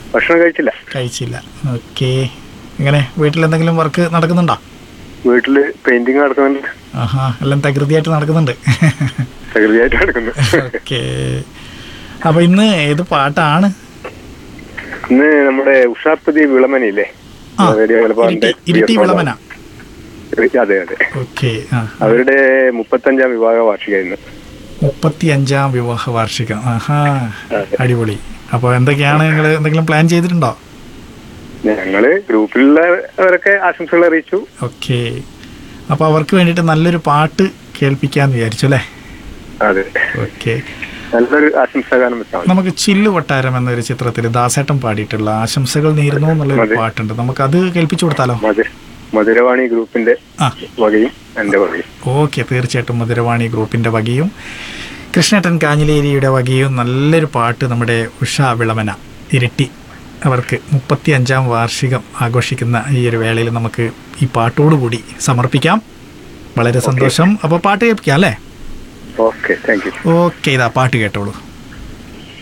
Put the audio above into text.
ഭക്ഷണം കഴിച്ചില്ല കഴിച്ചില്ല ഓക്കെ എങ്ങനെ വീട്ടിൽ എന്തെങ്കിലും വർക്ക് നടക്കുന്നുണ്ടോ വീട്ടില് പെയിന്റിങ് നടക്കുന്നുണ്ട് ആഹാ എല്ലാം തകൃതിയായിട്ട് നടക്കുന്നുണ്ട് പ്രകൃതിയായിട്ട് നടക്കുന്നു ഓക്കെ അപ്പൊ ഇന്ന് ഏത് പാട്ടാണ് ഇന്ന് നമ്മുടെ ഉഷാപ്രതി വിളമനയില്ലേ ആ റേഡിയോ മലബാറിന്റെ ഇരിട്ടി ഇരിട്ടി വിളമന അതെ അതെ ഓക്കെ ആ അവരുടെ മുപ്പത്തഞ്ചാം വിവാഹ വാർഷിക ഇന്ന് മുപ്പത്തി അഞ്ചാം വിവാഹ വാർഷികം ആഹാ അതെ. അടിപൊളി അപ്പോൾ എന്തൊക്കെയാണ് നിങ്ങൾ എന്തെങ്കിലും പ്ലാൻ ചെയ്തിട്ടുണ്ടോ ഞങ്ങള് ഗ്രൂപ്പിലുള്ളവരൊക്കെ ആശംസകൾ അറിയിച്ചു ഓക്കെ അപ്പോൾ അവർക്ക് വേണ്ടിയിട്ട് നല്ലൊരു പാട്ട് കേൾപ്പിക്കാന്ന് വിചാരിച്ചു അല്ലേ അതെ ഓക്കെ നല്ലൊരു ആശംസാഗാനം വെച്ചാൽ മതി. നമുക്ക് ചില്ലു കൊട്ടാരം എന്നൊരു ചിത്രത്തിൽ ദാസേട്ടൻ പാടിയിട്ടുള്ള ആശംസകൾ നേരുന്നു എന്നുള്ളൊരു അതെ. പാട്ടുണ്ട് നമുക്ക് അത് കേൾപ്പിച്ചു കൊടുത്താലോ മധുര മധുരവാണി ഗ്രൂപ്പിന്റെ ആ വകയും എന്റെ വകയും ഓക്കെ തീർച്ചയായിട്ടും മധുരവാണി ഗ്രൂപ്പിൻ്റെ വകയും കൃഷ്ണേട്ടൻ കാഞ്ഞിലേരിയുടെ വകയും നല്ലൊരു പാട്ട് നമ്മുടെ ഉഷ വിളമന ഇരട്ടി അവർക്ക് മുപ്പത്തി അഞ്ചാം വാർഷികം ആഘോഷിക്കുന്ന ഈ ഒരു വേളയിൽ നമുക്ക് ഈ പാട്ടോടുകൂടി സമർപ്പിക്കാം വളരെ സന്തോഷം അപ്പോൾ പാട്ട് കേൾപ്പിക്കാം അല്ലേ ഓക്കെ താങ്ക് യു ഓക്കെ ഇതാ പാട്ട് കേട്ടോളൂ